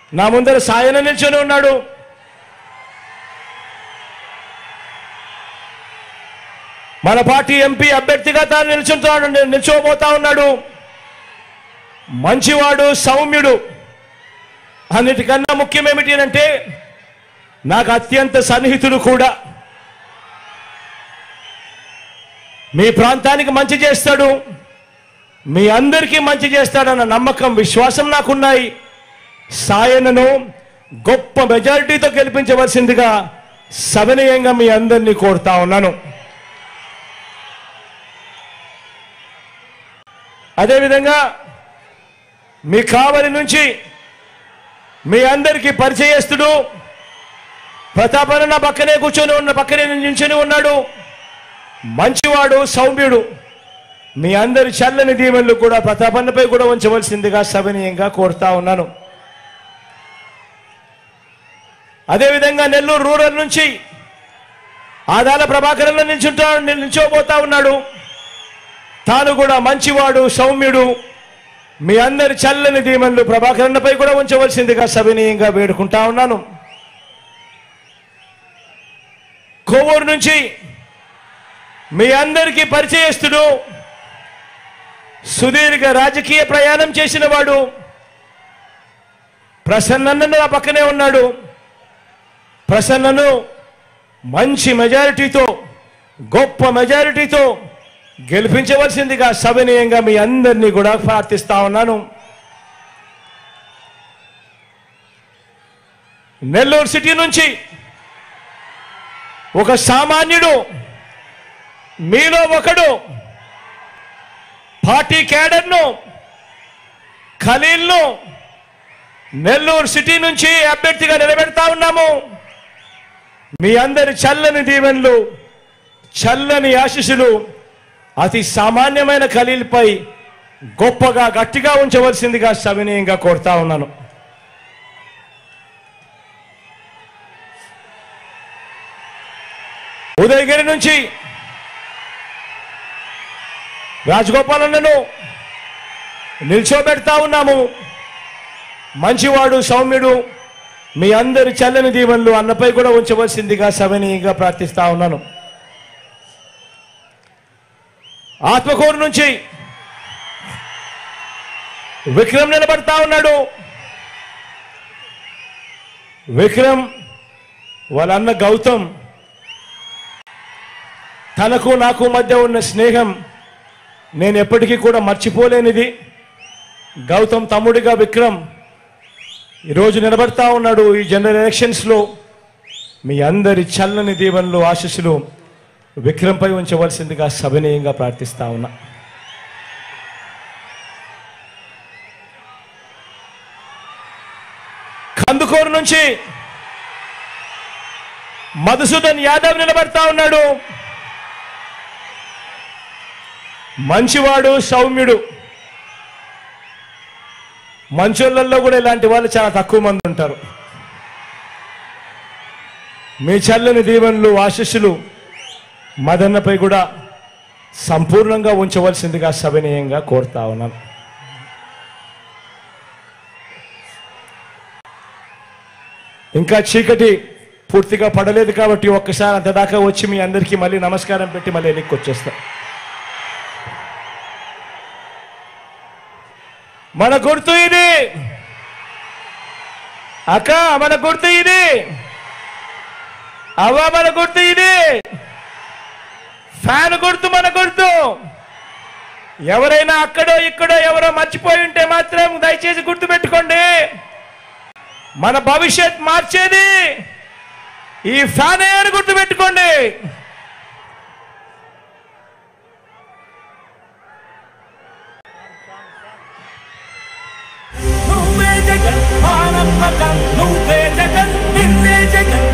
నా ముందర సాయన నిల్చొని ఉన్నాడు మన పార్టీ ఎంపీ అభ్యర్థిగా తాను నిల్చుంటున్నాడు నిల్చోబోతా ఉన్నాడు మంచివాడు సౌమ్యుడు అన్నిటికన్నా ముఖ్యం ఏమిటి అంటే నాకు అత్యంత సన్నిహితుడు కూడా మీ ప్రాంతానికి మంచి చేస్తాడు మీ అందరికీ మంచి చేస్తాడన్న నమ్మకం విశ్వాసం నాకున్నాయి సాయనను గొప్ప మెజారిటీతో గెలిపించవలసిందిగా సవినయంగా మీ అందరినీ కోరుతా ఉన్నాను అదేవిధంగా మీ కావలి నుంచి మీ అందరికీ పరిచయస్తుడు ప్రతాపన్న నా పక్కనే కూర్చొని ఉన్న పక్కనే నించుని ఉన్నాడు మంచివాడు సౌమ్యుడు మీ అందరి చల్లని దీవెనలు కూడా ప్రతాపన్నపై కూడా ఉంచవలసిందిగా సవినీయంగా కోరుతా ఉన్నాను అదేవిధంగా నెల్లూరు రూరల్ నుంచి ఆదాల ప్రభాకరంలో నిల్చుంటా నిల్చోబోతా ఉన్నాడు తాను కూడా మంచివాడు సౌమ్యుడు మీ అందరి చల్లని దీవెనలు ప్రభాకరన్నపై కూడా ఉంచవలసిందిగా సవినీయంగా వేడుకుంటా ఉన్నాను కోవూరు నుంచి మీ అందరికీ పరిచయస్తుడు సుదీర్ఘ రాజకీయ ప్రయాణం చేసిన వాడు ప్రసన్నను నా పక్కనే ఉన్నాడు ప్రసన్నను మంచి మెజారిటీతో గొప్ప మెజారిటీతో గెలిపించవలసిందిగా సవినయంగా మీ అందరినీ కూడా ప్రార్థిస్తా ఉన్నాను నెల్లూరు సిటీ నుంచి ఒక సామాన్యుడు మీలో ఒకడు పార్టీ క్యాడర్ను ఖలీల్ను నెల్లూరు సిటీ నుంచి అభ్యర్థిగా నిలబెడతా ఉన్నాము మీ అందరి చల్లని దీవెనలు చల్లని ఆశీస్సులు అతి సామాన్యమైన ఖలీల్పై గొప్పగా గట్టిగా ఉంచవలసిందిగా సవినయంగా కోరుతా ఉన్నాను ఉదయగిరి నుంచి రాజగోపాలన్నను నిల్చోబెడతా ఉన్నాము మంచివాడు సౌమ్యుడు మీ అందరి చల్లని దీవెనలు అన్నపై కూడా ఉంచవలసిందిగా సవినీయంగా ప్రార్థిస్తా ఉన్నాను ఆత్మకూరు నుంచి విక్రమ్ నిలబడతా ఉన్నాడు విక్రమ్ వాళ్ళ అన్న గౌతమ్ తనకు నాకు మధ్య ఉన్న స్నేహం నేను ఎప్పటికీ కూడా మర్చిపోలేనిది గౌతమ్ తమ్ముడిగా విక్రమ్ ఈరోజు నిలబడతా ఉన్నాడు ఈ జనరల్ ఎలక్షన్స్లో మీ అందరి చల్లని దీవెనలు ఆశీస్సులు విక్రమ్పై ఉంచవలసిందిగా సవినయంగా ప్రార్థిస్తా ఉన్నా కందుకూరు నుంచి మధుసూదన్ యాదవ్ నిలబడతా ఉన్నాడు మంచివాడు సౌమ్యుడు మంచోళ్ళల్లో కూడా ఇలాంటి వాళ్ళు చాలా తక్కువ మంది ఉంటారు మీ చల్లని దీవెనలు ఆశీస్సులు మదన్నపై కూడా సంపూర్ణంగా ఉంచవలసిందిగా సవినయంగా కోరుతా ఉన్నాను ఇంకా చీకటి పూర్తిగా పడలేదు కాబట్టి ఒక్కసారి అంత దాకా వచ్చి మీ అందరికీ మళ్ళీ నమస్కారం పెట్టి మళ్ళీ వెనక్కి వచ్చేస్తా మన గుర్తు ఇది అక్క మన గుర్తు ఇది అవ్వ మన గుర్తు ఇది ఫ్యాన్ గుర్తు మన గుర్తు ఎవరైనా అక్కడో ఇక్కడో ఎవరో మర్చిపోయి ఉంటే మాత్రం దయచేసి గుర్తు పెట్టుకోండి మన భవిష్యత్ మార్చేది ఈ ఫ్యానే అని గుర్తు పెట్టుకోండి నువ్వే జగన్ మా నమ్మకం నువ్వే జగన్ నిన్నే జగన్